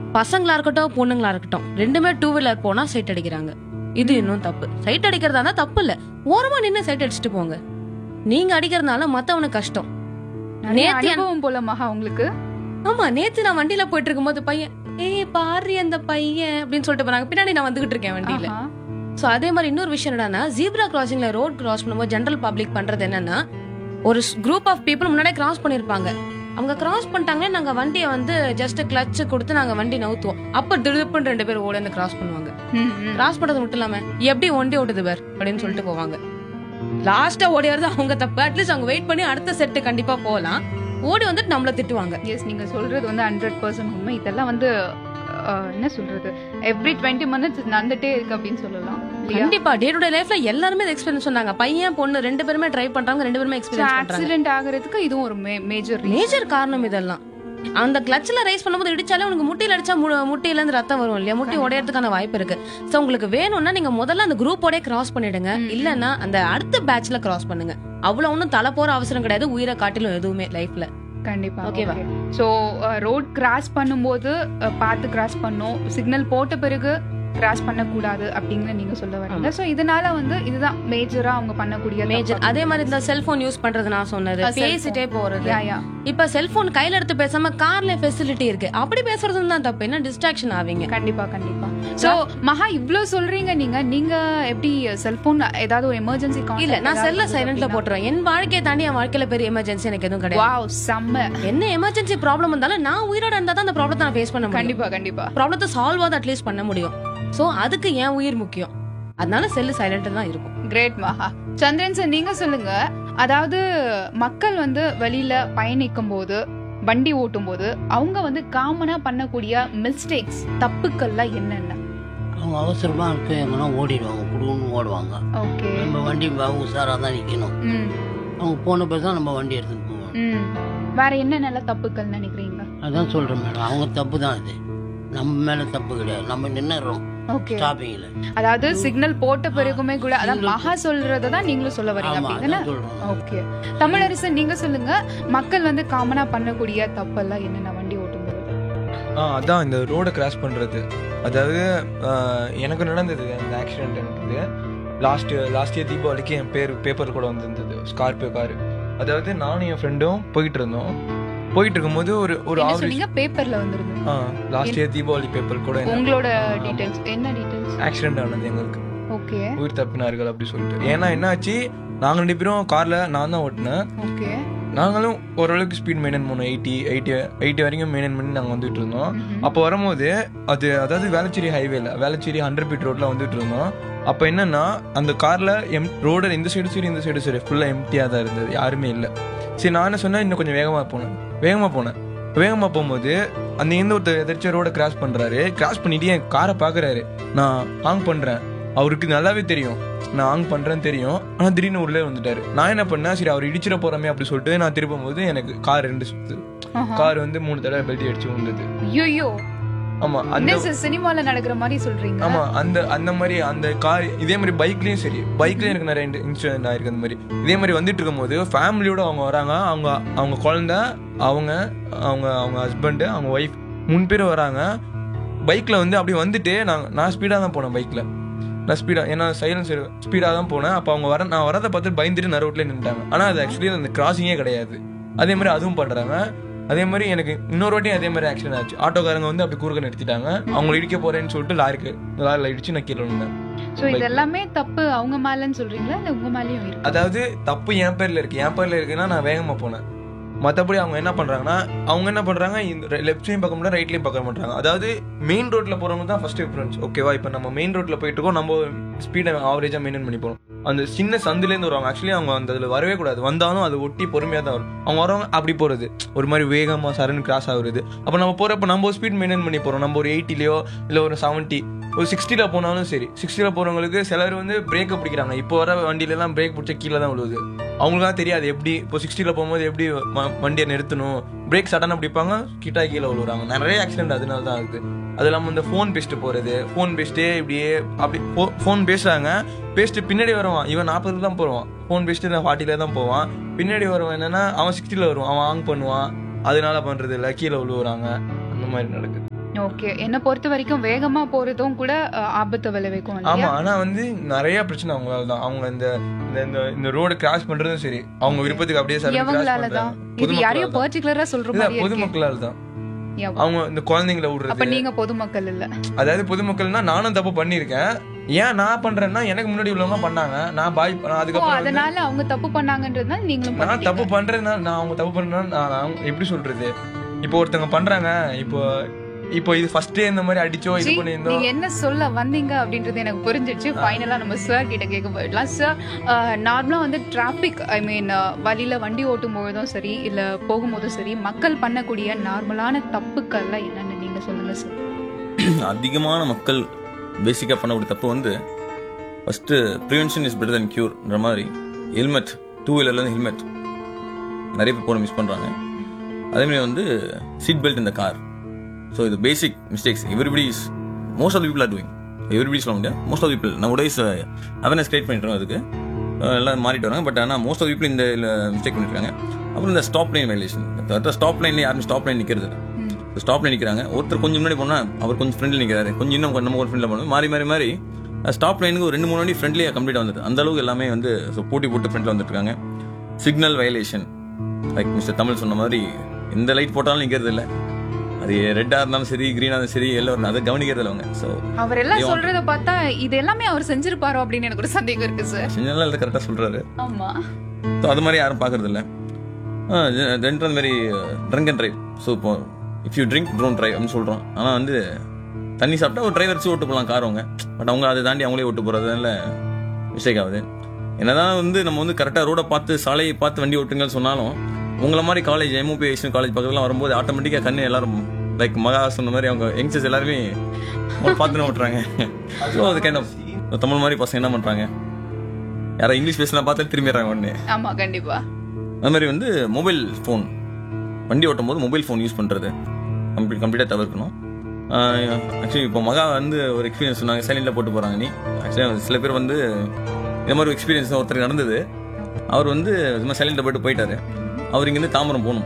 பசங்களா இருக்கட்டும் பொண்ணுங்களா இருக்கட்டும் ரெண்டுமே டூ வீலர் போனா சைட் அடிக்கிறாங்க இது இன்னும் தப்பு சைட் அடிக்கிறதா இருந்தா தப்பு இல்ல ஓரமா நின்னு சைட் அடிச்சுட்டு போங்க நீங்க அடிக்கிறதுனால மத்தவனுக்கு கஷ்டம் நிறைய நேத்து என்- அனுபவம் போல மகா உங்களுக்கு ஆமா நேத்து நான் வண்டியில போயிட்டு இருக்கும்போது பையன் ஏய் பாரு அந்த பையன் அப்படின்னு சொல்லிட்டு போனாங்க பின்னாடி நான் வந்துகிட்டு இருக்கேன் வண்டியில ஆஹா. சோ அதே மாதிரி இன்னொரு விஷயம் என்னன்னா ஜீப்ரா கிராசிங்ல ரோட் கிராஸ் பண்ணும்போது ஜென்ரல் பப்ளிக் பண்றது என்னன்னா ஒரு குரூப் ஆஃப் பீப்புள் முன்னாடியே கிராஸ் பண்ணிருப்பாங்க அவங்க கிராஸ் பண்ணிட்டாங்கன்னா நாங்க வண்டியை வந்து ஜஸ்ட் கிளட்ச் கொடுத்து நாங்க வண்டி நவுத்துவோம் அப்ப திடுப்புன்னு ரெண்டு பேர் ஓடி வந்து கிராஸ் பண்ணுவாங்க ம், ம். கிராஸ் பண்றது மட்டும் இல்லாம எப்படி ஒண்டி ஓட்டுது பேர் அப்படின்னு சொல்லிட்டு போவாங்க லாஸ்டா ஓடி வரது அவங்க தப்பு அட்லீஸ்ட் அவங்க வெயிட் பண்ணி அடுத்த செட்டு கண்டிப்பா போகலாம் ஓடி வந்துட்டு நம்மள திட்டுவாங்க எஸ் நீங்க சொல்றது வந்து ஹண்ட்ரட் பர்சன்ட் உண்மை இதெல்லாம் வந்து அஹ், என்ன சொல்றது எவ்ரி டுவெண்ட்டி மினிட்ஸ் நடந்துட்டே இருக்கு அப்படின்னு சொல்லலாம் இல்லையா கண்டிப்பா டே டு டே லைஃப்ல எல்லாருமே எக்ஸ்பீரியன்ஸ் சொன்னாங்க பையன் பொண்ணு ரெண்டு பேருமே ட்ரை பண்றாங்க ரெண்டு பேருமே எக்ஸ்பீரியன்ஸ் பண்றாங்க ஆக்சிடென்ட் ஆகுறதுக்கு இதுவும் ஒரு மேஜர் மேஜர் காரணம் இதெல்லாம் அந்த கிளட்ச்ல ரைஸ் பண்ணும்போது இடிச்சாலே உனக்கு முட்டியில அடிச்சா மு- முட்டியில இருந்து ரத்தம் வரும் இல்லையா முட்டி உடையறதுக்கான வாய்ப்பு இருக்கு சோ உங்களுக்கு வேணும்னா நீங்க முதல்ல அந்த குரூப்போட கிராஸ் பண்ணிடுங்க ம். இல்லன்னா அந்த அடுத்த பேட்ச்ல கிராஸ் பண்ணுங்க அவ்வளவு ஒன்றும் தலை போற அவசரம் கிடையாது உயிரை காட்டிலும் எதுவுமே லைஃப்ல கண்டிப்பா ஓகேவா? ஸோ ரோட் கிராஸ் பண்ணும்போது அஹ், பார்த்து கிராஸ் பண்ணும் சிக்னல் போட்ட பிறகு கிராஸ் பண்ணக்கூடாது அப்படிங்கிற நீங்க சொல்ல வரீங்க ஸோ இதனால வந்து இதுதான் மேஜரா அவங்க பண்ணக்கூடிய மேஜர் அதே மாதிரி இந்த செல்போன் யூஸ் பண்றது நான் சொன்னது ஆ, cell phone. பேசிட்டே போறது யா யா இப்ப செல்போன் கையில எடுத்து பேசாம கார்ல ஃபெசிலிட்டி இருக்கு அப்படி பேசுறது தான் தப்பு என்ன டிஸ்ட்ராக்ஷன் ஆவீங்க கண்டிப்பா கண்டிப்பா சோ மகா இவ்ளோ சொல்றீங்க நீங்க நீங்க எப்படி செல்போன் ஏதாவது ஒரு எமர்ஜென்சி இல்ல நான் செல்ல சைலண்ட்ல போட்டுருவேன் என் வாழ்க்கையை தாண்டி என் வாழ்க்கையில பெரிய எமர்ஜென்சி எனக்கு எதுவும் கிடையாது வாவ் செம்ம என்ன எமர்ஜென்சி ப்ராப்ளம் இருந்தாலும் நான் உயிரோட இருந்தா தான் அந்த ப்ராப்ளத்தை நான் ஃபேஸ் பண்ண முடியும் கண்டிப்பா கண்டிப்பா ப்ராப்ளத்தை சால்வ் ஆகுது அட்லீஸ்ட் பண்ண முடியும் சோ அதுக்கு என் உயிர் முக்கியம் அதனால செல்லு சைலண்ட் தான் இருக்கும் கிரேட் மகா சந்திரன் சார் நீங்க சொல்லுங்க அதாவது மக்கள் வந்து வெளியில பயணிக்கும் போது வண்டி ஓட்டும் போது அவங்க வந்து காமனா பண்ணக்கூடிய மிஸ்டேக்ஸ் தப்புக்கள்லாம் என்னென்ன அவங்க அவசரமாக இருக்கு எங்கன்னா ஓடிடுவாங்க குடுன்னு ஓடுவாங்க ஓகே நம்ம வண்டி அவங்க உஷாராக தான் நிற்கணும் ம் அவங்க போன பேர் தான் நம்ம வண்டி எடுத்துட்டு போவோம் ம் வேற என்னென்ன தப்புக்கள் நினைக்கிறீங்க அதான் சொல்கிறேன் மேடம் அவங்க தப்பு தான் இது நம்ம மேலே தப்பு கிடையாது நம்ம நின்னுறோம் ஓகே ஸ்டாப்பிங்கில் அதாவது சிக்னல் போட்ட பிறகுமே கூட அதான் மகா சொல்றத தான் நீங்களும் சொல்ல வரீங்க ஆமாம் அப்படிதானே அதான் சொல்கிறோம் ஓகே தமிழரசன் நீங்க சொல்லுங்க மக்கள் வந்து காமனா பண்ணக்கூடிய தப்பெல்லாம் என்னென்ன வண்டி ஓட்டும்போது ஆ அதான் இந்த ரோடை கிராஸ் பண்ணுறது அதாவது ஆ, எனக்கு நடந்தது அந்த ஆக்சிடென்ட் எனக்கு லாஸ்ட் லாஸ்ட் இயர் தீபாவளிக்கு என் பேர் பேப்பர் கூட வந்திருந்தது ஸ்கார்பியோ காரு அதாவது நானும் என் ஃப்ரெண்டும் போயிட்டு இருந்தோம் போயிட்டு இருக்கும்போது ஒரு ஒரு என்ன ஆவரேஜ் சொன்னீங்க பேப்பர்ல வந்துருது ஆ லாஸ்ட் இயர் தீபாவளி பேப்பர் கூட உங்களோட ஆமா. டீடைல்ஸ் என்ன டீடைல்ஸ் ஆக்சிடென்ட் ஆனது எங்களுக்கு ஓகே உயிர் தப்பினார்கள் அப்படி சொல்லிட்டு ஏன்னா என்னாச்சு நாங்கள் ரெண்டு பேரும் காரில் நான் தான் ஓட்டினேன் ஓகே நாங்களும் ஓரளவுக்கு ஸ்பீட் மெயின்டைன் பண்ணோம் எயிட்டி எயிட்டி எயிட்டி வரைக்கும் மெயின்டைன் பண்ணி நாங்கள் வந்துட்டு இருந்தோம் அப்போ வரும்போது அது அதாவது வேளச்சேரி ஹைவேல வேளச்சேரி ஹண்ட்ரட் பீட் ரோட்ல வந்துட்டு இருந்தோம் அப்போ என்னன்னா அந்த கார்ல எம் ரோடு இந்த சைடு சரி இந்த சைடு சரி ஃபுல்லாக எம்டியாக தான் இருந்தது யாருமே இல்லை சரி நான் என்ன சொன்னேன் இன்னும் கொஞ்சம் வேகமாக போனேன் வேகமாக போனேன் வேகமாக போகும்போது அந்த எந்த ஒருத்தர் எதிர்த்து ரோட கிராஸ் பண்ணுறாரு கிராஸ் பண்ணிட்டு என் காரை பார்க்குறாரு நான் ஆங் பண்ணுறேன் அவருக்கு நல்லாவே தெரியும் நான் ஆங் பண்ணுறேன்னு தெரியும் ஆனால் திடீர்னு உள்ளே வந்துட்டாரு நான் என்ன பண்ணேன் சரி அவர் இடிச்சிட போகிறோமே அப்படி சொல்லிட்டு நான் திருப்பும் போது எனக்கு கார் ரெண்டு சுத்து கார் வந்து மூணு தடவை பெல்ட் அடிச்சு வந்தது ஐயோ ஆமா அந்த என்ன சினிமால நடக்கிற மாதிரி சொல்றீங்க ஆமா அந்த அந்த மாதிரி அந்த கார் இதே மாதிரி பைக்லயும் சரி பைக்லயும் எனக்கு நிறைய இன்சிடென்ட் ஆயிருக்கு அந்த மாதிரி இதே மாதிரி வந்துட்டு இருக்கும்போது ஃபேமிலியோட அவங்க வராங்க அவங்க அவங்க குழந்தை அவங்க அவங்க அவங்க ஹஸ்பண்ட் அவங்க ஒய்ஃப் மூணு பேர் வராங்க பைக்ல வந்து அப்படி வந்துட்டு நான் நான் ஸ்பீடாக தான் போனேன் பைக்ல நான் ஸ்பீடாக ஏன்னா சைலன்ஸ் ஸ்பீடாக தான் போனேன் அப்போ அவங்க வர நான் வரதை பார்த்து பயந்துட்டு நான் ரோட்ல நின்றுட்டாங்க ஆனால் அது ஆக்சுவலி அந்த கிராசிங்கே கிடையாது அதே மாதிரி அதுவும் பண்றாங்க அதே மாதிரி எனக்கு இன்னொரு வாட்டியும் அதே மாதிரி ஆக்சிடென்ட் ஆச்சு ஆட்டோக்காரங்க வந்து அப்படி குறுக்க நிறுத்திட்டாங்க அவங்களை இடிக்க போறேன்னு சொல்லிட்டு லாரிக்கு லாரில இடிச்சு நான் கீழே விழுந்தேன் சோ இது எல்லாமே தப்பு அவங்க மேலன்னு சொல்றீங்களா இல்ல உங்க மேலயும் இருக்கு அதாவது தப்பு என் பேர்ல இருக்கு என் பேர்ல இருக்குன்னா நான் வேகமா போனேன் மற்றபடி அவங்க என்ன பண்றாங்கன்னா அவங்க என்ன பண்றாங்க இந்த லெஃப்ட் சைடும் பார்க்க மாட்டாங்க ரைட்லயும் பார்க்க மாட்டாங்க அதாவது மெயின் ரோட்ல போறவங்க தான் ஃபர்ஸ்ட் ப்ரிஃபரன்ஸ் ஓகேவா இப்போ நம்ம மெயின் ரோட்ல போயிட்டு இருக்கோம் நம்ம ஸ்பீடை ஆவரேஜா மெயின்டைன் பண்ணி போறோம் அந்த சின்ன சந்துலேருந்து வருவாங்க ஆக்சுவலி அவங்க அந்த அதில் வரவே கூடாது வந்தாலும் அது ஒட்டி பொறுமையாக தான் வரும் அவங்க வரவங்க அப்படி போறது ஒரு மாதிரி வேகமாக சரன்னு கிராஸ் ஆகுறது அப்போ நம்ம போறப்ப நம்ம ஸ்பீட் மெயின்டைன் பண்ணி போறோம் நம்ம ஒரு எயிட்டிலையோ இல்லை ஒரு செவன்ட்டி ஒரு சிக்ஸ்டியில் போனாலும் சரி சிக்ஸ்டியில் போகிறவங்களுக்கு சிலர் வந்து பிரேக்கை பிடிக்கிறாங்க இப்போ வர வண்டியிலலாம் பிரேக் பிடிச்ச கீழே தான் விழுவுது அவங்களுக்குலாம் தெரியாது எப்படி இப்போ சிக்ஸ்டியில் போகும்போது எப்படி ம- வண்டியை நிறுத்தணும் பிரேக் சடனாக பிடிப்பாங்க கிட்டா கீழே விழுவுறாங்க நிறைய ஆக்சிடென்ட் அதனால தான் ஆகுது அது இல்லாமல் இந்த ஃபோன் பேசிட்டு போகிறது ஃபோன் பேசிட்டே இப்படியே அப்படி ஃபோன் பேசுகிறாங்க பேசிட்டு பின்னாடி வருவான் இவன் நாற்பதுல தான் போவான் ஃபோன் பேசிட்டு நான் ஃபார்ட்டில தான் போவான் பின்னாடி வருவான் என்னன்னா அவன் சிக்ஸ்டியில் வருவான் அவன் ஆங் பண்ணுவான் அதனால பண்ணுறது இல்லை கீழே விழுவுறாங்க அந்த மாதிரி நடக்குது ஓகே என்ன பொறுத்த வரைக்கும் வேகமா போறதும் கூட அஹ், ஆபத்து விளைவிக்கும் ஆமா இல்லையா ஆனா வந்து நிறைய பிரச்சனை அவங்களால தான் அவங்க இந்த இந்த- இந்த இந்த ரோடு கிராஸ் பண்றதும் சரி அவங்க விருப்பத்துக்கு அப்படியே சார் எவங்களால தான் இது யாரையும் பர்டிகுலரா சொல்ற இல்ல மாதிரி இருக்கு பொதுமக்களால் தான் எவ- அவங்க இந்த குழந்தைங்களை அப்ப விடுறது நீங்க பொதுமக்கள் இல்ல அதாவது பொதுமக்கள்னா நானும் தப்பு பண்ணியிருக்கேன் ஏன் நான் பண்றேன்னா எனக்கு முன்னாடி உள்ளவங்க பண்ணாங்க நான் பாய் நான் ஓ அதுக்கப்புறம் வந்து- அதனால அவங்க தப்பு பண்ணாங்கன்றதுனால நீங்களும் நான் தப்பு பண்ணிட்டீங்க. பண்றேன்னா நான் அவங்க தப்பு பண்றேன்னா நான் நான் எப்படி சொல்றது இப்போ ஒருத்தவங்க பண்றாங்க இப்போ இப்போ இது ஃபர்ஸ்டே இந்த மாதிரி அடிச்சோ இது ஜி, பண்ணியிருந்தோம் நீங்க என்ன சொல்ல வந்தீங்க அப்படின்றது எனக்கு புரிஞ்சிடுச்சு ஃபைனலா நம்ம சார் கிட்ட கேட்க போயிடலாம் சார் நார்மலா வந்து டிராபிக் ஐ மீன் வழியில வண்டி ஓட்டும் பொழுதும் சரி இல்ல போகும்போதும் சரி மக்கள் பண்ணக்கூடிய நார்மலான தப்புக்கள்லாம் என்னன்னு நீங்க சொல்லுங்க சார் அதிகமான மக்கள் பேசிக்காக பண்ணக்கூடிய தப்பு வந்து first prevention is better than க்யூர்ன்ற மாதிரி ஹெல்மெட் டூ வீலர்லேருந்து ஹெல்மெட் நிறைய பேர் போன மிஸ் பண்ணுறாங்க அதேமாதிரி வந்து சீட் பெல்ட் இந்த கார் ஸோ இது basic mistakes everybody is most of people are doing everybody சொல்ல முடியாது மோஸ்ட் ஆஃப் பீப்புள் நம்ம உடைஸ் அவேர்னஸ் கிரியேட் பண்ணிட்டு அதுக்கு அஹ் எல்லாம் மாறிட்டு வராங்க பட் ஆனால் மோஸ்ட் ஆஃப் பீப்புள் இந்த மிஸ்டேக் பண்ணிருக்காங்க அப்புறம் இந்த ஸ்டாப் லைன் வைலேஷன் ஸ்டாப் லைன்ல யாரும் ஸ்டாப் லைன் நிற்கிறது இல்லை ஸ்டாப்ல நிற்கிறாங்க ஒருத்தர் கொஞ்சம் முன்னாடி போனா அவர் கொஞ்சம் ஃப்ரெண்ட்ல நிற்கிறாரு கொஞ்சம் இன்னும் கொஞ்சம் நம்ம ஒரு ஃப்ரெண்ட்ல போனோம் மாறி மாறி மாறி ஸ்டாப் லைனுக்கு ஒரு ரெண்டு மூணு வண்டி ஃப்ரெண்ட்லியாக கம்ப்ளீட் வந்துட்டு அந்த அளவுக்கு எல்லாமே வந்து so போட்டி போட்டு ஃப்ரெண்ட்ல வந்துட்டு இருக்காங்க signal violation like mister Tamil சொன்ன மாதிரி எந்த லைட் போட்டாலும் நிற்கிறது இல்லை அது ரெட்டா இருந்தாலும் சரி கிரீனா இருந்தாலும் சரி எல்லாம் அதை கவனிக்கிறது இல்லை அவங்க ஸோ அவர் எல்லாம் They want- சொல்றத பார்த்தா இது எல்லாமே அவர் செஞ்சிருப்பாரோ அப்படின்னு எனக்கு ஒரு சந்தேகம் இருக்கு சார் செஞ்சனால அதை கரெக்டாக சொல்றாரு ஆமா ஸோ அது மாதிரி யாரும் பார்க்கறது இல்லை ரெண்டு அந்த மாதிரி ட்ரங்க் அண்ட் ட்ரைவ் ஸோ இப்போ இஃப் யூ ட்ரிங்க் ட்ரோன் ட்ரைவ் அப்படின்னு சொல்கிறோம் ஆனால் வந்து தண்ணி சாப்பிட்டா ஒரு டிரைவர் வச்சு ஓட்டு போகலாம் கார் அவங்க பட் அவங்க அதை தாண்டி அவங்களே ஓட்டு போகிறதுனால மிஸ்டேக் ஆகுது என்னதான் வந்து நம்ம வந்து கரெக்டாக ரோடை பார்த்து சாலையை பார்த்து வண்டி ஓட்டுங்கன்னு சொன்னாலும் உங்களை மாதிரி காலேஜ் எம்ஓபிஎஸ்என் காலேஜ் பக்கத்துலாம் வரும்போது ஆட்டோமேட்டிக்காக கண்ணு எல்லாரும் லைக் மகா சொன்ன மாதிரி அவங்க யங்ஸ்டர்ஸ் எல்லாருமே அவங்க பார்த்துன்னு ஓட்டுறாங்க ஸோ அது கைண்ட் ஆஃப் தமிழ் மாதிரி பசங்க என்ன பண்ணுறாங்க யாரோ இங்கிலீஷ் பேசினா பார்த்து திரும்பிடுறாங்க உடனே ஆமா கண்டிப்பா அது மாதிரி வந்து மொபைல் ஃபோன் வண்டி ஓட்டும் போது மொபைல் ஃபோன் யூஸ் பண்ணுறது கம்ப்ளீட் கம்ப்ளீட்டாக தவிர்க்கணும் ஆக்சுவலி இப்போ மகா வந்து ஒரு எக்ஸ்பீரியன்ஸ் சொன்னாங்க சைலண்டில் போட்டு போகிறாங்க நீ ஆக்சுவலி சில பேர் வந்து இந்த மாதிரி எக்ஸ்பீரியன்ஸ் ஒருத்தருக்கு நடந்தது அவர் வந்து சும்மா சைலண்டில் போட்டு போயிட்டாரு அவர் இங்கேருந்து தாம்பரம் போகணும்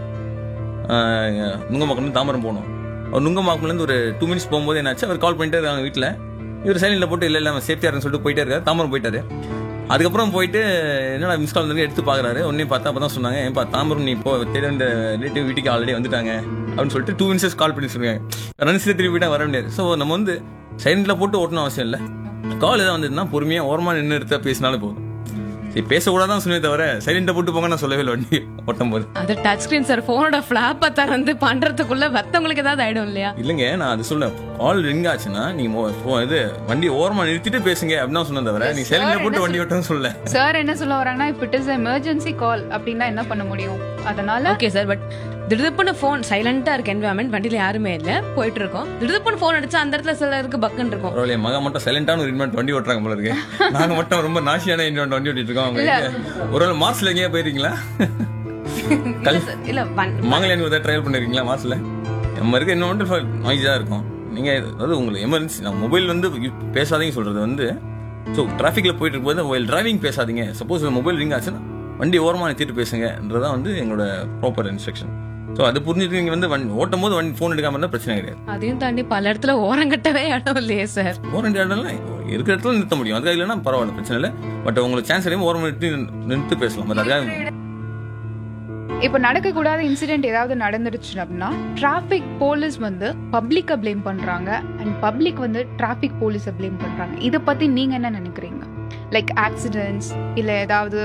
ஆஹ் நுங்கம்பாக்கம்லேருந்து தாம்பரம் போகணும் அவர் நுங்கம்பாக்கம்லேருந்து ஒரு டூ மினிட்ஸ் போகும்போது என்னாச்சு அவர் கால் பண்ணிட்டு இருக்காங்க வீட்டில் இவர் சைலண்டில் போட்டு இல்லை இல்லை சேஃப்டியாக இருக்குன்னு சொல்லிட்டு போயிட்டே இருக்காரு தாம்பரம் போயிட்டாரு அதுக்கப்புறம் போயிட்டு என்னடா மிஸ் கால் வந்து எடுத்து பார்க்குறாரு உடனே பார்த்தா அப்போ தான் சொன்னாங்க ஏன்பா தாம்பரம் நீ இப்போ தேட இந்த ரிலேட்டிவ் வீட்டுக்கு ஆல்ரெடி வந்துட்டாங்க அப்படின்னு சொல்லிட்டு டூ மினிட்ஸ் கால் பண்ணி சொல்லுவாங்க ரன்ஸில் திருப்பி போயிட்டா வர முடியாது ஸோ நம்ம வந்து சைலண்டில் போட்டு ஓட்டணும் அவசியம் இல்லை கால் எதாவது வந்ததுன்னா பொறுமையாக ஓரமாக நின்று எடுத்தா பேசினாலும் போதும் சரி பேசக்கூடாதான் சொன்னே தவிர சைலண்ட்டை போட்டு போங்க நான் சொல்லவே இல்லை வண்டி ஓட்டும் போது அது டச் ஸ்கிரீன் சார் போனோட ஃபிளாப்பை திறந்து பண்றதுக்குள்ள மத்தவங்களுக்கு ஏதாவது ஆயிடும் இல்லையா இல்லைங்க நான் அது சொல்ல கால் ரிங் ஆச்சுன்னா நீங்க மோ- phone இது வண்டி ஓரமா நிறுத்திட்டு பேசுங்க அப்படின்னு சொன்னேன் தவிர நீ சைலண்ட்ல போட்டு வண்டி ஓட்டணும்னு சொல்ல சார் என்ன சொல்ல வராங்கன்னா இப்போ இட் இஸ் எமர்ஜென்சி கால் அப்படின்னா என்ன பண்ண முடியும் அதனால ஓகே சார் பட் திடுதுப்புன்னு ஃபோன் சைலண்டா இருக்கு என்வரான்மெண்ட் வண்டியில யாருமே இல்ல போயிட்டு இருக்கோம் திடுதுப்புன்னு ஃபோன் அடிச்சா அந்த இடத்துல சிலருக்கு பக்குன்னு இருக்கும் பரவாயில்லையே மகா மட்டும் சைலண்டான ஒரு இன்வென்ட் வண்டி ஓட்டுறாங்க போல இருக்கு நாங்க மட்டும் ரொம்ப நாசியான இன்வென்ட் வண்டி ஓட்டிட்டு இருக்கோம் அவங்க எங்க- ஒருவேளை மார்ச்ல எங்கேயா போயிருக்கீங்களா இல்ல sir, இல்ல வன்- மங்களேன் ஒரு ட்ரையல் பண்ணிருக்கீங்களா மார்ச்ல நம்ம இருக்க இன்னும் நாய்ஸா இருக்கும் நீங்க அதாவது உங்களுக்கு எமர்ஜென்சி நான் மொபைல் வந்து யூ- பேசாதீங்க சொல்றது வந்து ஸோ டிராஃபிக்ல போயிட்டு இருக்கும்போது மொபைல் டிரைவிங் பேசாதீங்க சப்போஸ் மொபைல் ரிங் ஆச்சுன்னா வண்டி ஓரமாக நிறுத்திட்டு பேசுங்கன்றதான் வந்து எங்களோட ப்ராப்பர் இன்ஸ்ட்ரக்ஷன் ஸோ அது புரிஞ்சுட்டு நீங்க வந்து வண்டி ஓட்டும் போது வண்டி ஃபோன் எடுக்காம இருந்தால் பிரச்சனை கிடையாது அதையும் தாண்டி பல இடத்துல ஓரங்கட்டவே இடம் இல்லையே சார் ஓரம் இடம்லாம் இருக்கிற இடத்துல நிறுத்த முடியும் அதுக்காக இல்லைன்னா பரவாயில்ல பிரச்சனை இல்லை பட் உங்களுக்கு சான்ஸ் கிடையாது ஓரம் நிறுத்தி நிறுத்து பேசலாம் பட் அதுக்காக இப்போ நடக்கக்கூடாத இன்சிடென்ட் ஏதாவது நடந்துருச்சு அப்படின்னா டிராஃபிக் போலீஸ் வந்து பப்ளிக்கை ப்ளேம் பண்றாங்க அண்ட் பப்ளிக் வந்து டிராஃபிக் போலீஸை ப்ளேம் பண்றாங்க இதை பத்தி நீங்க என்ன நினைக்கிறீங்க லைக் ஆக்சிடென்ட்ஸ் இல்ல ஏதாவது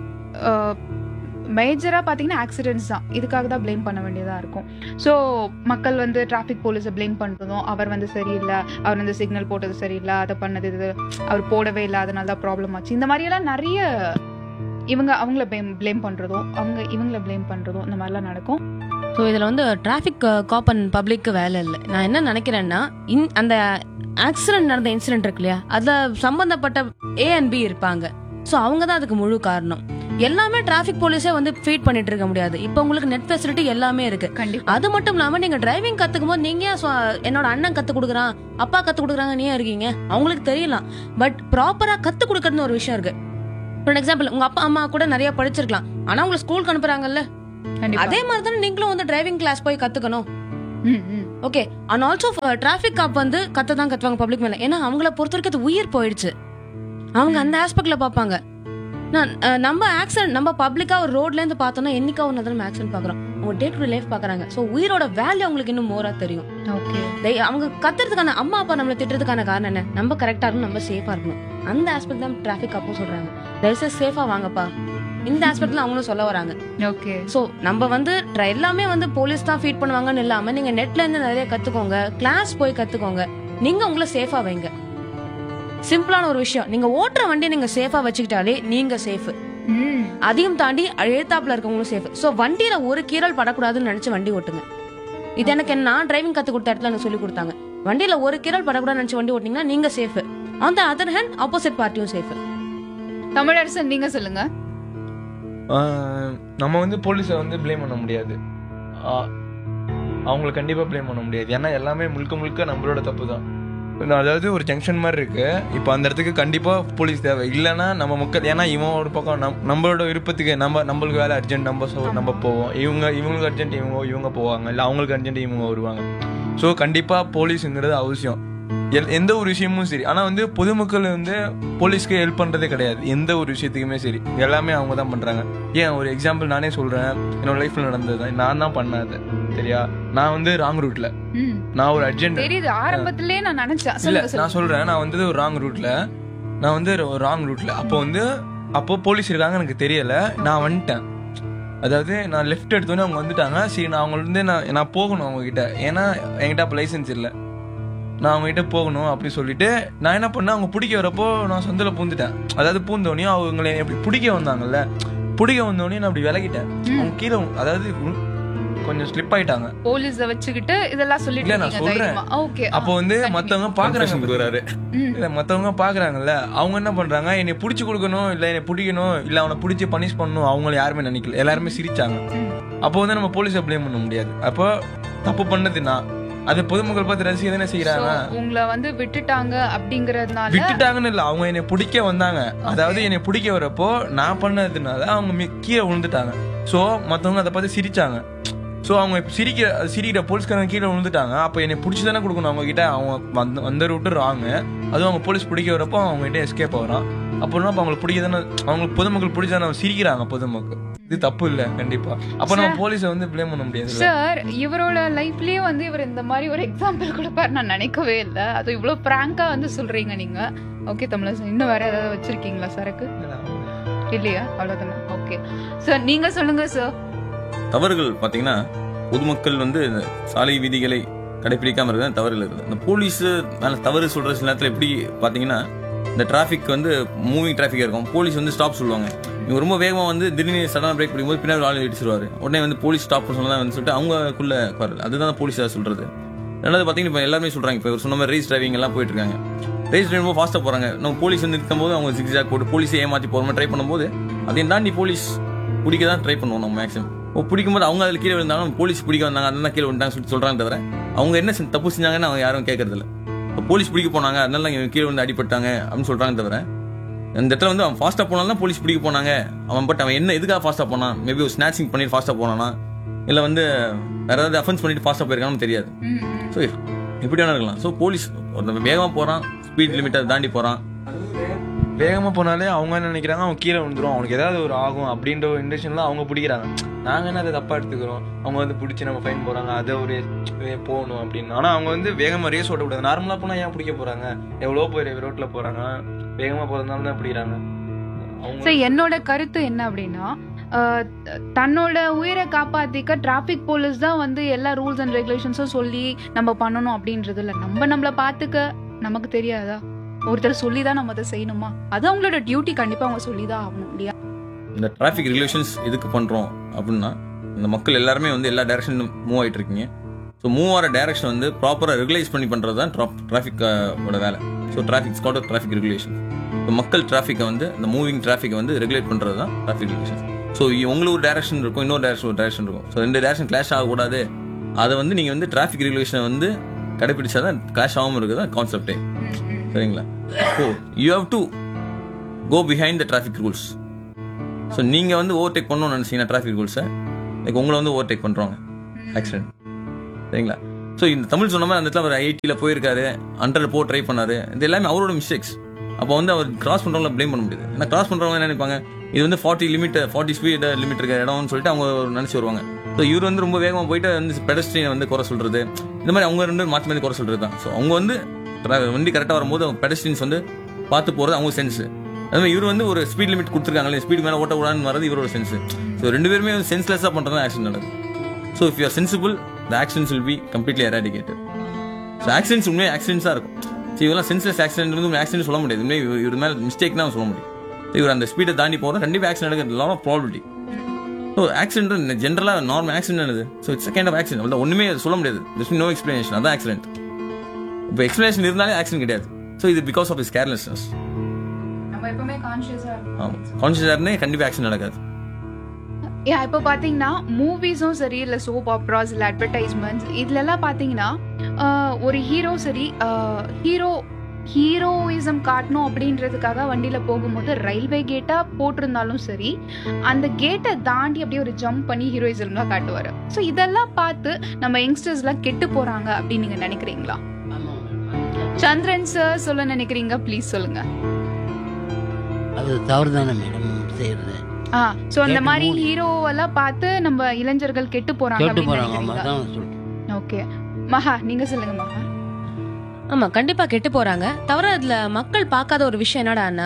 மேஜராக பார்த்தீங்கன்னா ஆக்சிடென்ட்ஸ் தான் இதுக்காக தான் ப்ளேம் பண்ண வேண்டியதாக இருக்கும் ஸோ மக்கள் வந்து டிராஃபிக் போலீஸை ப்ளேம் பண்ணுறதும் அவர் வந்து சரியில்லை அவர் வந்து சிக்னல் போட்டது சரியில்லை அதை பண்ணது இது அவர் போடவே இல்லை அதனால தான் ப்ராப்ளம் ஆச்சு இந்த மாதிரியெல்லாம் நிறைய இவங்க அவங்கள ப்ளேம் ப்ளேம் பண்ணுறதும் அவங்க இவங்கள ப்ளேம் பண்ணுறதும் இந்த மாதிரிலாம் நடக்கும் ஸோ இதில் வந்து டிராஃபிக் காப் அண்ட் பப்ளிக்கு வேலை இல்லை நான் என்ன நினைக்கிறேன்னா இன் அந்த ஆக்சிடென்ட் நடந்த இன்சிடென்ட் இருக்கு இல்லையா அதில் சம்மந்தப்பட்ட ஏ அண்ட் பி இருப்பாங்க ஸோ அவங்க தான் அதுக்கு முழு காரணம் எல்லாமே டிராஃபிக் போலீஸே வந்து ஃபீட் பண்ணிட்டு இருக்க முடியாது இப்போ உங்களுக்கு நெட் ஃபெசிலிட்டி எல்லாமே இருக்கு கண்டிப்பா அது மட்டும் இல்லாம நீங்க டிரைவிங் கத்துக்கும் போது நீங்க ஏன் சொ- என்னோட அண்ணன் கத்து கொடுக்குறான் அப்பா கத்து கொடுக்குறாங்க நீ ஏன் இருக்கீங்க அவங்களுக்கு தெரியலாம் பட் ப்ராப்பரா கத்து கொடுக்கறதுன்னு ஒரு விஷயம் இருக்கு ஃபார் எக்ஸாம்பிள் உங்க அப்பா அம்மா கூட நிறைய படிச்சிருக்கலாம் ஆனா உங்களை ஸ்கூலுக்கு அனுப்புறாங்கல்ல கண்டிப்பா அதே மாதிரி தானே நீங்களும் வந்து டிரைவிங் கிளாஸ் போய் கத்துக்கணும் ம், ம். Okay and also traffic cop வந்து கத்த தான் கத்துவாங்க பப்ளிக் மேல ஏன்னா அவங்கள பொறுத்த வரைக்கும் அது உயிர் போயிடுச்சு அவங்க அந்த ஆஸ்பெக்ட்ல பார்ப்பாங்க நான் அஹ், நம்ம ஆக்சிடென்ட் நம்ம பப்ளிக்கா ஒரு ரோட்ல இருந்து பார்த்தோம்னா என்னைக்கா ஒரு நம்ம ஆக்சிடென்ட் பாக்குறோம் அவங்க டே டு டே லைஃப் பாக்குறாங்க சோ உயிரோட வேல்யூ அவங்களுக்கு இன்னும் மோரா தெரியும் ஓகே they- அவங்க கத்துறதுக்கான அம்மா அப்பா நம்மள திட்டுறதுக்கான காரணம் என்ன நம்ம கரெக்டா இருக்கணும் நம்ம சேஃபா இருக்கணும் அந்த ஆஸ்பெக்ட் தான் டிராஃபிக் அப்போ சொல்றாங்க தயவுசெய்து சேஃபா வாங்கப்பா இந்த ஆஸ்பெக்ட்ல அவங்களும் சொல்ல வராங்க ஓகே ஸோ நம்ம வந்து try- எல்லாமே வந்து போலீஸ் தான் ஃபீட் பண்ணுவாங்கன்னு இல்லாம நீங்க நெட்ல இருந்து நிறைய கத்துக்கோங்க கிளாஸ் போய் கத்துக்கோங்க நீங்க உங்களை சேஃபா வைங்க சிம்பிளான ஒரு விஷயம் நீங்க ஓட்டுற வண்டியை நீங்க சேஃபா வச்சுக்கிட்டாலே நீங்க சேஃப் ம் அதையும் தாண்டி எழுத்தாப்புல இருக்கவங்களும் சேஃப் ஸோ வண்டியில ஒரு கீறல் படக்கூடாதுன்னு நினைச்சு வண்டி ஓட்டுங்க இது எனக்கு என்ன- நான் டிரைவிங் கத்து கொடுத்த இடத்துல எனக்கு சொல்லி கொடுத்தாங்க வண்டியில ஒரு கீறல் படக்கூடாதுன்னு நினைச்சு வண்டி ஓட்டிங்கன்னா நீங்க safe on the other hand opposite பார்ட்டியும் சேஃப் தமிழரசன் நீங்க சொல்லுங்க ஆஹ் நம்ம வந்து போலீஸை வந்து ப்ளேம் பண்ண முடியாது ஆஹ் அவங்கள கண்டிப்பாக ப்ளேம் பண்ண முடியாது ஏன்னா எல்லாமே முழுக்க முழுக்க நம்மளோட தப்பு தான் அதாவது ஒரு ஜங்ஷன் மாதிரி இருக்கு இப்போ அந்த இடத்துக்கு கண்டிப்பாக போலீஸ் தேவை இல்லைன்னா நம்ம மக்கள் ஏன்னா இவன் ஒரு பக்கம் நம் நம்மளோட விருப்பத்துக்கு நம்ம நம்மளுக்கு வேலை அர்ஜென்ட் நம்ம so- நம்ம போவோம் இவங்க இவங்களுக்கு அர்ஜென்ட் இவங்க இவங்க போவாங்க இல்லை அவங்களுக்கு அர்ஜென்ட் இவங்க வருவாங்க ஸோ கண்டிப்பாக போலீஸுங்கிறது அவசியம் எல்- எந்த ஒரு விஷயமும் சரி ஆனால் வந்து பொதுமக்கள் வந்து போலீஸ்க்கு ஹெல்ப் பண்ணுறதே கிடையாது எந்த ஒரு விஷயத்துக்குமே சரி எல்லாமே அவங்க தான் பண்ணுறாங்க ஏன் ஒரு எக்ஸாம்பிள் நானே சொல்கிறேன் என்னோட லைஃப்பில் நடந்தது தான் நான் தான் பண்ணது சரியா நான் வந்து ராங் ரூட்டில் ம் நான் ஒரு அர்ஜென்ட் தெரியுது ஆரம்பத்திலே நான் நினைச்சேன் இல்ல சொல்லுங்க நான் சொல்லுங்க சொல்றேன் நான் வந்து ஒரு ராங் ரூட்ல நான் வந்து ஒரு ராங் ரூட்ல அப்போ வந்து அப்போ போலீஸ் இருக்காங்க எனக்கு தெரியல நான் வந்துட்டேன் அதாவது நான் லெஃப்ட் எடுத்தோன்னே அவங்க வந்துட்டாங்க சரி நான் அவங்கள இருந்து நான் நான் போகணும் அவங்க கிட்ட ஏன்னா என்கிட்ட அப்போ லைசன்ஸ் இல்லை நான் அவங்க கிட்ட போகணும் அப்படி சொல்லிட்டு நான் என்ன பண்ணேன் அவங்க பிடிக்க வரப்போ நான் சொந்தல பூந்துட்டேன் அதாவது பூந்தோடனே அவங்களை எப்படி பிடிக்க வந்தாங்கல்ல பிடிக்க வந்தோடனே நான் அப்படி விலகிட்டேன் அவங்க கீழே அதாவது உ- கொஞ்சம் ஸ்லிப் ஆயிட்டாங்க போலீஸ வச்சுக்கிட்டு இதெல்லாம் சொல்லிட்டு இல்ல, நான் இருக்கீங்க சொல்றேன். தைரியமா ஓகே அப்போ வந்து மத்தவங்க பாக்குறாங்க Confession வராரு ம் இல்ல மத்தவங்க பாக்குறாங்கல்ல அவங்க என்ன பண்றாங்க என்னை புடிச்சு கொடுக்கணும் இல்ல என்னை பிடிக்கணும் இல்ல அவனை பிடிச்சி பனிஷ் பண்ணணும் அவங்கள யாருமே நினைக்கல எல்லாருமே சிரிச்சாங்க ம். அப்போ வந்து நம்ம போலீஸை ப்ளேம் பண்ண முடியாது அப்போ தப்பு பண்ணது நான் அது பொதுமக்கள் பார்த்து ரசிக்க தானே செய்யறாங்க So, உங்களை வந்து விட்டுட்டாங்க அப்படிங்கறதுனால விட்டுட்டாங்கன்னு இல்ல அவங்க என்னை பிடிக்க வந்தாங்க அதாவது என்னை பிடிக்க வரப்போ நான் பண்ணதுனால அவங்க மி- கீழே விழுந்துட்டாங்க சோ மத்தவங்க அதை பார்த்து சிரிச்சாங்க சோ அவங்க இப்ப சிரிக்கிற சிரிக்கிற போலீஸ்காரங்க கீழே விழுந்துட்டாங்க அப்போ என்னை பிடிச்சி தானே கொடுக்கணும் அவங்க கிட்ட அவங்க வந்த வந்த ரூட்டு ராங்க அதுவும் அவங்க போலீஸ் பிடிக்க வரப்போ அவங்க கிட்ட எஸ்கேப் ஆகுறான் அப்புறம் அப்ப அவங்களுக்கு பிடிக்க தானே அவங்களுக்கு பொதுமக்கள் பிடிச்சானே சிரிக்கிறாங்க பொதுமக்கள் இது தப்பு இல்ல கண்டிப்பா அப்ப நம்ம போலீஸை வந்து ப்ளேம் பண்ண முடியாது சார் இவரோட லைஃப்லயே வந்து இவர் இந்த மாதிரி ஒரு எக்ஸாம்பிள் கொடுப்பாரு நான் நினைக்கவே இல்லை அது இவ்வளவு பிராங்கா வந்து சொல்றீங்க நீங்க ஓகே தமிழரசன் இன்னும் வேற ஏதாவது வச்சிருக்கீங்களா சரக்கு இல்லையா அவ்வளவுதானே ஓகே சார் நீங்க சொல்லுங்க சார் தவறுகள் பாத்தீங்கன்னா பொதுமக்கள் வந்து இந்த சாலை விதிகளை கடைபிடிக்காம இருக்கிறது தவறுகள் இருக்குது இந்த போலீஸ் மேல தவறு சொல்ற சில நேரத்தில் எப்படி பாத்தீங்கன்னா இந்த டிராஃபிக் வந்து மூவிங் டிராஃபிக் இருக்கும் போலீஸ் வந்து ஸ்டாப் சொல்லுவாங்க இவங்க ரொம்ப வேகமா வந்து திடீர்னு சடனா பிரேக் பிடிக்கும்போது பின்னாடி ஆள் இடிச்சிருவாரு உடனே வந்து போலீஸ் ஸ்டாப் சொல்லலாம் வந்து சொல்லிட்டு அவங்களுக்குள்ள குரல் அதுதான் போலீஸ் சொல்றது ரெண்டாவது பாத்தீங்கன்னா இப்போ எல்லாருமே சொல்றாங்க இப்போ இவர் சொன்ன மாதிரி ரேஸ் டிரைவிங் எல்லாம் போயிட்டு இருக்காங்க ரேஸ் டிரைவ் ஃபாஸ்ட்டாக போறாங்க நம்ம போலீஸ் வந்து நிற்கும் போது அவங்க ஜிக்ஜாக் போட்டு போலீஸை ஏமாத்தி போகிற ட்ரை பண்ணும்போது அதையும் தாண்டி போலீஸ் பிடிக்க தான் ட்ரை பண்ணுவோம் நம்ம மேக்ஸிமம் ஓ பிடிக்கும்போது அவங்க அதில் கீழே விழுந்தாங்க போலீஸ் பிடிக்க வந்தாங்க அதெல்லாம் கீழே விழுந்தாங்க சொல்லிட்டு சொல்றாங்க தவிர அவங்க என்ன செஞ்ச- தப்பு செஞ்சாங்கன்னு அவங்க யாரும் கேட்கறது இல்ல இப்போ போலீஸ் பிடிக்க போனாங்க அதனால இவங்க கீழே வந்து அடிபட்டாங்க அப்படின்னு சொல்றாங்க தவிர இந்த இடத்துல வந்து அவன் ஃபாஸ்ட்டாக போனாலும் தான் போலீஸ் பிடிக்க போனாங்க அவன் பட் அவன் என்ன எதுக்காக ஃபாஸ்ட்டாக போனான் மேபி ஒரு ஸ்நாச்சிங் பண்ணிட்டு ஃபாஸ்ட்டாக போனானா இல்லை வந்து வேற ஏதாவது அஃபென்ஸ் பண்ணிட்டு ஃபாஸ்ட்டாக போயிருக்கான்னு தெரியாது ம், ம். ஸோ எப்படி வேணா இருக்கலாம் ஸோ போலீஸ் ஒருத்தன் வேகமாக போகிறான் ஸ்பீட் லிமிட்டை தாண்டி போகிறான் வேகமா போனாலே அவங்க என்ன நினைக்கிறாங்க அவன் கீழே விழுந்துரும் அவனுக்கு ஏதாவது ஒரு ஆகும் அப்படின்ற ஒரு இன்டென்ஷன்ல அவங்க பிடிக்கிறாங்க நாங்க என்ன அதை தப்பா எடுத்துக்கிறோம் அவங்க வந்து பிடிச்சி நம்ம ஃபைன் போறாங்க அதை ஒரு ஏ, போகணும் அப்படின்னு ஆனா அவங்க வந்து வேகமா ரேஸ் ஓட்டக்கூடாது நார்மலா போனா ஏன் பிடிக்க போறாங்க எவ்வளோ பேர் ரோட்ல போறாங்க வேகமா போறதுனால தான் பிடிக்கிறாங்க அவங்க சார் என்னோட கருத்து என்ன அப்படின்னா அஹ், த- தன்னோட உயிரை காப்பாத்திக்க டிராஃபிக் போலீஸ் தான் வந்து எல்லா ரூல்ஸ் அண்ட் ரெகுலேஷன்ஸும் சொல்லி நம்ம பண்ணணும் அப்படின்றது இல்லை நம்ம நம்மள பார்த்துக்க நமக்கு தெரியாதா ஒருத்தர் சொல்லி தான் நம்ம அதை செய்யணுமா அது அவங்களோட டியூட்டி கண்டிப்பா அவங்க சொல்லி தான் ஆகணும் இல்லையா இந்த டிராஃபிக் ரெகுலேஷன்ஸ் எதுக்கு பண்ணுறோம் அப்படின்னா இந்த மக்கள் எல்லாருமே வந்து எல்லா டைரக்ஷனும் மூவ் ஆகிட்டு இருக்கீங்க ஸோ மூவ் ஆகிற டைரக்ஷன் வந்து ப்ராப்பராக ரெகுலைஸ் பண்ணி பண்ணுறது தான் டிராஃபிக்கோட வேலை so traffic squad traffic regulation இப்போ மக்கள் டிராஃபிக்கை வந்து இந்த மூவிங் டிராஃபிக்கை வந்து ரெகுலேட் பண்ணுறது தான் டிராஃபிக் ரெகுலேஷன் ஸோ உங்களுக்கு ஒரு டைரக்ஷன் இருக்கும் இன்னொரு டைரக்ஷன் ஒரு டைரக்ஷன் இருக்கும் ஸோ ரெண்டு டைரக்ஷன் கிளாஷ் ஆகக்கூடாது அதை வந்து நீங்கள் வந்து டிராஃபிக் ரெகுலேஷனை வந்து கடைபிடிச்சா தான் கிளாஷ் ஆகாமல் இருக்குது தான் கான்செப்டே சரிங்களா so you have to go behind the traffic rules so நீங்கள் வந்து ஓவர்டேக் பண்ணணும்னு நினச்சிங்கன்னா டிராஃபிக் ரூல்ஸை லைக் உங்களை வந்து ஓவர்டேக் பண்ணுறாங்க ஆக்சிடென்ட் சரிங்களா ஸோ இந்த தமிழ் சொன்ன மாதிரி அந்த இடத்துல அவர் ஐஐடியில் போயிருக்காரு ஹண்ட்ரட் போ ட்ரை பண்ணாரு இது எல்லாமே அவரோட மிஸ்டேக்ஸ் அப்போ வந்து அவர் கிராஸ் பண்ணுறவங்கள ப்ளேம் பண்ண முடியாது ஏன்னா கிராஸ் பண்ணுறவங்க என்ன நினைப்பாங்க இது வந்து forty limit forty speed limit இருக்க இடம்னு சொல்லிட்டு அவங்க நினச்சி வருவாங்க ஸோ இவர் வந்து ரொம்ப வேகமாக போயிட்டு வந்து பெடஸ்ட்ரியனை வந்து குறை சொல்றது இந்த மாதிரி அவங்க ரெண்டு மாற்றி மாற்றி குறை சொல்றது தான் ஸோ அவங்க வந்து tra- வண்டி கரெக்டாக வரும்போது பெடஸ்ட்ரியன்ஸ் வந்து பார்த்து போகிறது அவங்க சென்ஸ் அது மாதிரி இவர் வந்து ஒரு ஸ்பீட் லிமிட் கொடுத்துருக்காங்களே ஸ்பீட் மேலே ஓட்டக்கூடாதுன்னு வரது இவரோட சென்ஸ் ஸோ ரெண்டு பேருமே சென்ஸ்லெஸ்ஸாக பண்ணுறது தான் ஆக்சிடென்ட் நடக்குது so if you are sensible the accidents will be completely eradicated so accidents உண்மையாக ஆக்சிடென்ட்ஸாக இருக்கும் ஸோ இவெல்லாம் சென்ஸ்லெஸ் ஆக்சிடென்ட் வந்து ஆக்சிடென்ட் சொல்ல முடியாது உண்மையை இவர் இவர் மேலே மிஸ்டேக் தான் சொல்ல முடியும் So இவர் அந்த ஸ்பீடை தாண்டி போகிறோம் கண்டிப்பாக ஆக்சிடென்ட் நடக்கிறது lot of probability so accident ஜென்ரலாக நார்மல் ஆக்சிடென்ட் என்னது so it's kind of accident அவ்வளோ ஒன்றுமே சொல்ல முடியாது திஸ் நோ எக்ஸ்பிளனேஷன் அதான் ஆக்சிடென்ட் இப்போ எக்ஸ்பிளனேஷன் இருந்தாலே ஆக்சிடென்ட் கிடையாது ஸோ இது பிகாஸ் ஆஃப் இஸ் கேர்லெஸ்னஸ் நம்ம எப்பவுமே கான்ஷியஸா இருக்கோம் ஆமாம் கான்ஷியஸாக இருந்தே கண்டிப்பாக ஆக்சிடென்ட் நடக்காது ஏ இப்போ பார்த்தீங்கன்னா மூவிஸும் சரி இல்லை சோப் ஆப்ராஸ் இல்லை அட்வர்டைஸ்மெண்ட்ஸ் இதுலலாம் பார்த்தீங்கன்னா ஆஹ், ஒரு ஹீரோ சரி ஹீரோ ஹீரோயிசம் காட்டணும் அப்படின்றதுக்காக வண்டியில் போகும்போது ரயில்வே கேட்டாக போட்டிருந்தாலும் சரி அந்த கேட்டை தாண்டி அப்படியே ஒரு ஜம்ப் பண்ணி ஹீரோயிசம்லாம் காட்டுவார் ஸோ இதெல்லாம் பார்த்து நம்ம யங்ஸ்டர்ஸ்லாம் கெட்டு போகிறாங்க அப்படின்னு நீங்கள் நினைக்கிறீங்களா சந்திரன் சார் சொல்ல நினைக்கிறீங்க ப்ளீஸ் சொல்லுங்க அது தவறு தானே மேடம் செய்யறது ஆ ஸோ அந்த கேட்டு மாதிரி மூடி. ஹீரோவெல்லாம் பார்த்து நம்ம இளைஞர்கள் கெட்டு போறாங்க கேட்டு அப்படின்னு போறாங்க ஆமா நினைக்கிறீங்களா அதான் சொல்றேன் ஓகே மகா நீங்க சொல்லுங்க மகா ஆமா கண்டிப்பா கெட்டு போறாங்க தவிர அதுல மக்கள் பார்க்காத ஒரு விஷயம் என்னடான்னா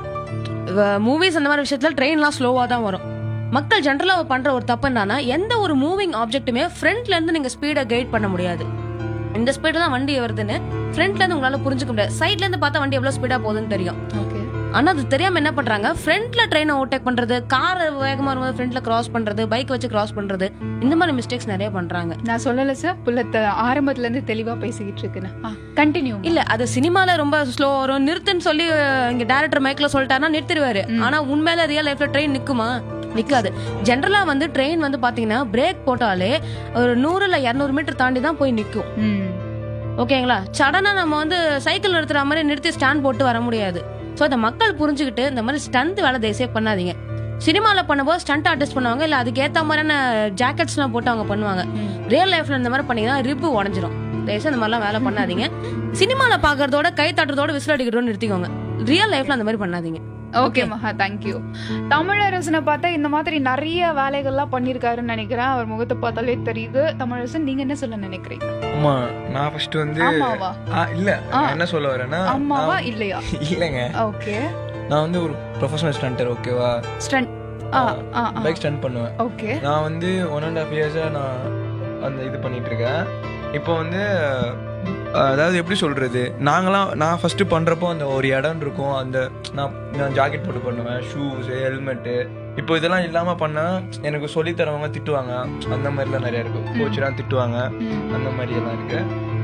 மூவிஸ் அந்த மாதிரி விஷயத்துல ட்ரெயின்லாம் ஸ்லோவா தான் வரும் மக்கள் ஜென்ரலா பண்ற ஒரு தப்பு என்னன்னா எந்த ஒரு மூவிங் ஆப்ஜெக்ட்டுமே ஃப்ரண்ட்ல இருந்து நீங்க ஸ்பீடை கைட் பண்ண முடியாது இந்த ஸ்பீடு தான் வண்டி வருதுன்னு ஃப்ரண்ட்ல இருந்து உங்களால புரிஞ்சுக்க முடியாது சைட்ல இருந்து பார்த்தா வண்டி எவ்வளவு ஸ்பீடா போகுதுன்னு தெரியும் ஓகே ஆனா அது தெரியாம என்ன பண்றாங்க ஃப்ரண்ட்ல ட்ரெயினை ஓவர்டேக் பண்றது கார் வேகமா வரும்போது ஃப்ரண்ட்ல கிராஸ் பண்றது பைக் வச்சு கிராஸ் பண்றது இந்த மாதிரி மிஸ்டேக்ஸ் நிறைய பண்றாங்க நான் சொல்லல சார் புள்ளத்த ஆரம்பத்துல இருந்து தெளிவா பேசிக்கிட்டு இருக்குன்னு கண்டினியூ இல்ல அது சினிமால ரொம்ப ஸ்லோ வரும் நிறுத்துன்னு சொல்லி அஹ், இங்க டேரக்டர் மைக்ல சொல்லிட்டாருன்னா நிறுத்திடுவாரு ம். ஆனா உண்மையில ரியல் லைஃப்ல ட்ரெயின் நிக்குமா நிக்காது ஜென்ரலா வந்து ட்ரெயின் வந்து பாத்தீங்கன்னா பிரேக் போட்டாலே ஒரு நூறு இல்ல இருநூறு மீட்டர் தாண்டி தான் போய் நிக்கும் ம் ஓகேங்களா சடனா நம்ம வந்து சைக்கிள் நிறுத்துற மாதிரி நிறுத்தி ஸ்டாண்ட் போட்டு வர முடியாது ஸோ அதை மக்கள் புரிஞ்சுக்கிட்டு இந்த மாதிரி ஸ்டண்ட் வேலை தயவுசே பண்ணாதீங்க சினிமாவில் பண்ணும்போது ஸ்டண்ட் ஆர்டிஸ்ட் பண்ணுவாங்க இல்லை அதுக்கேற்ற மாதிரியான ஜாக்கெட்ஸ்லாம் போட்டு அவங்க பண்ணுவாங்க ம். ரியல் லைஃப்ல இந்த மாதிரி பண்ணீங்கன்னா ரிப்பு உடஞ்சிரும் தயவுசெய்து இந்த மாதிரிலாம் வேலை பண்ணாதீங்க சினிமாவில் பார்க்கறதோட கை தட்டுறதோட விசில் அடிக்கிறதோட நிறுத்திக்கோங்க ரியல் லைஃப்ல அந்த மாதிரி பண்ணாதீங்க ஓகே மகா தேங்க்யூ தமிழரசனை பார்த்தா இந்த மாதிரி நிறைய வேலைகள்லாம் பண்ணிருக்காருன்னு நினைக்கிறேன் அவர் முகத்தை பார்த்தாலே தெரியுது தமிழரசன் நீங்க என்ன சொல்ல நினைக்கிறீங்க ஆமா நான் ஃபர்ஸ்ட் வந்து ஆமாவா ஆ, இல்ல ஆ. நான் என்ன சொல்ல வரேன்னா ஆமாவா நான்- இல்லையா இல்லைங்க ஓகே நான் வந்து ஒரு ப்ரொஃபஷனல் ஸ்டண்டர் ஓகேவா ஸ்டண்ட் ஆ ஆ பைக் ஸ்டண்ட் பண்ணுவேன் ஓகே நான் வந்து ஒன் அண்ட் ஹாஃப் இயர்ஸா நான் அந்த இது பண்ணிட்டு இருக்கேன் இப்போ வந்து அஹ், அதாவது எப்படி சொல்றது நாங்களாம் நான் ஃபர்ஸ்ட் பண்றப்போ அந்த ஒரு இடம் இருக்கும் அந்த நான் நான் ஜாக்கெட் போட்டு பண்ணுவேன் ஷூஸ் ஹெல்மெட்டு இப்போ இதெல்லாம் இல்லாம பண்ணா எனக்கு சொல்லி தரவங்க திட்டுவாங்க அந்த மாதிரிலாம் நிறைய இருக்கு கோச்செல்லாம் திட்டுவாங்க அந்த மாதிரி எல்லாம் இருக்கு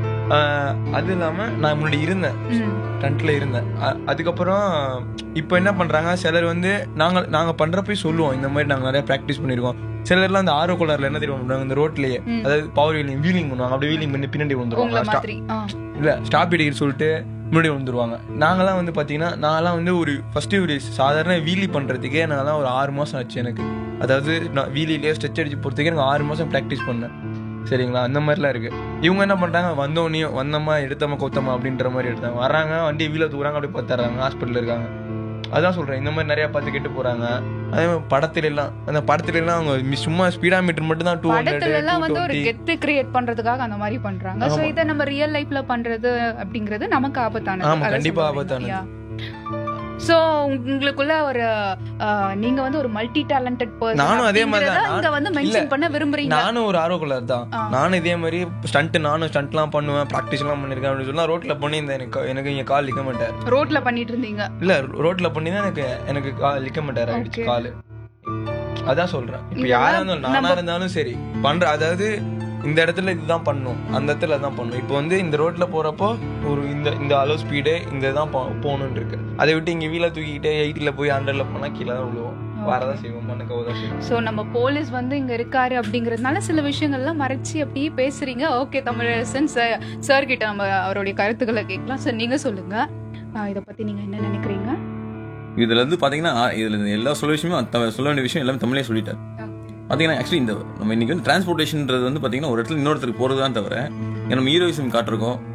அஹ், அது இல்லாம நான் முன்னாடி இருந்தேன் டென்ட்ல இருந்தேன் அ- அதுக்கப்புறம் இப்போ என்ன பண்றாங்க சிலர் வந்து நாங்க நாங்க பண்றப்ப சொல்லுவோம் இந்த மாதிரி நாங்க நிறைய ப்ராக்டிஸ் பண்ணிருக்கோம் சிலர்லாம் அந்த ஆர்வ கோளாறுல என்ன தெரியும் பண்றாங்க இந்த ரோட்லயே ம். அதாவது பவர் வீலிங் வீலிங் பண்ணுவாங்க அப்படி வீலிங் பண்ணி பின்னாடி உங்களை வந்துருவாங்க மாதிரி ஆ இல்ல ஸ்டாப் இடிக்கிற சொல்லிட்டு முன்னாடி வந்துருவாங்க நாங்கெல்லாம் வந்து பாத்தீங்கன்னா நான்லாம் வந்து ஒரு ஃபர்ஸ்ட் ஒரு சாதாரண வீலி பண்றதுக்கே நான்லாம் ஒரு ஆறு மாசம் ஆச்சு எனக்கு அதாவது நான் வீலிலேயே ஸ்ட்ரெச் அடிச்சு போறதுக்கே எனக்கு ஆறு மாசம் ப்ராக்டிஸ் பண்ணேன் சரிங்களா அந்த மாதிரிலாம் இருக்கு இவங்க என்ன பண்றாங்க வந்தோடனே வந்தோமா எடுத்தோமா கொத்தமா அப்படின்ற மாதிரி எடுத்தாங்க வராங்க வண்டி வீல தூக்குறாங்க அப்படியே பார்த்துறாங்க ஹாஸ்பிட்டல் இருக்காங்க அதான் சொல்றேன் இந்த மாதிரி நிறைய பார்த்து கெட்டு போறாங்க அதே மாதிரி படத்துல எல்லாம் அந்த படத்துல எல்லாம் அவங்க மி- சும்மா ஸ்பீடா மீட்டர் மட்டும் தான் டூ படத்துல எல்லாம் வந்து ஒரு ஹண்ட்ரட் கெத்து கிரியேட் பண்றதுக்காக அந்த மாதிரி பண்றாங்க சோ ஆமா. இத நம்ம ரியல் லைஃப்ல பண்றது அப்படிங்கிறது நமக்கு ஆபத்தானது ஆமா, அதான் கண்டிப்பா சொல்ல வரீங்க. ஆபத்தானது. சோ உங்களுக்குள்ள ஒரு அஹ், நீங்க வந்து ஒரு மல்டி டேலண்டட் பர்சன் நானும் அதே மாதிரி தான். இங்க வந்து இல்ல. மென்ஷன் பண்ண விரும்புறீங்க நானும் ஒரு ஆர்வக்குள்ளார் தான் ஆ. நானும் இதே மாதிரி ஸ்டண்ட் நானும் ஸ்டண்ட்லாம் பண்ணுவேன் ப்ராக்டிஸ் எல்லாம் பண்ணிருக்கேன் அப்படின்னு சொல்லி ரோட்ல பண்ணியிருந்தேன் எனக்கு எனக்கு இங்க கால் லிக்க மாட்டார் ரோட்ல பண்ணிட்டு இருந்தீங்க இல்ல ரோட்ல பண்ணி தான் எனக்கு எனக்கு கால் லிக்க மாட்டார் ஆயிடுச்சு Okay. காலு அதான் சொல்றேன் இப்ப இதெல்லாம் யாரா இருந்தாலும் நானா நம்ம- இருந்தாலும் சரி பண்ற அதாவது இந்த இடத்துல இதுதான் பண்ணும் அந்த இடத்துல தான் பண்ணும் இப்போ வந்து இந்த ரோட்ல போறப்போ ஒரு இந்த இந்த அளவு ஸ்பீடு இந்த தான் போ- போகணும்னு இருக்கு அதை விட்டு இங்க வீல தூக்கிக்கிட்டே எயிட்டில போய் ஹண்ட்ரட்ல போனா கீழே தான் விழுவோம் வரதான் செய்வோம் மண்ணுக்கு தான் செய்வோம் சோ நம்ம போலீஸ் வந்து இங்க இருக்காரு அப்படிங்கறதுனால சில விஷயங்கள்லாம் மறைச்சு அப்படியே பேசுறீங்க ஓகே தமிழரசன் சார் சார் கிட்ட நம்ம அவருடைய கருத்துக்களை கேட்கலாம் சார் நீங்க சொல்லுங்க அஹ், இத பத்தி நீங்க என்ன நினைக்கிறீங்க இதுல இருந்து பாத்தீங்கன்னா ஆ, இதுல இருந்து எல்லா சொல்ல விஷயமும் அந்த சொல்ல வேண்டிய விஷயம் எல்லாமே தமிழே சொல்லிட்டார் பார்த்தீங்கன்னா ஆக்சுவலி இந்த நம்ம இன்னைக்கு வந்து டிரான்ஸ்போர்ட்டேஷன்ன்றது வந்து பார்த்தீங்கன்னா ஒரு இடத்துல இன்னொருத்தருக்கு போகிறது தான் தவிர இங்க நம்ம ஹீரோயிசம் காட்டுறோம்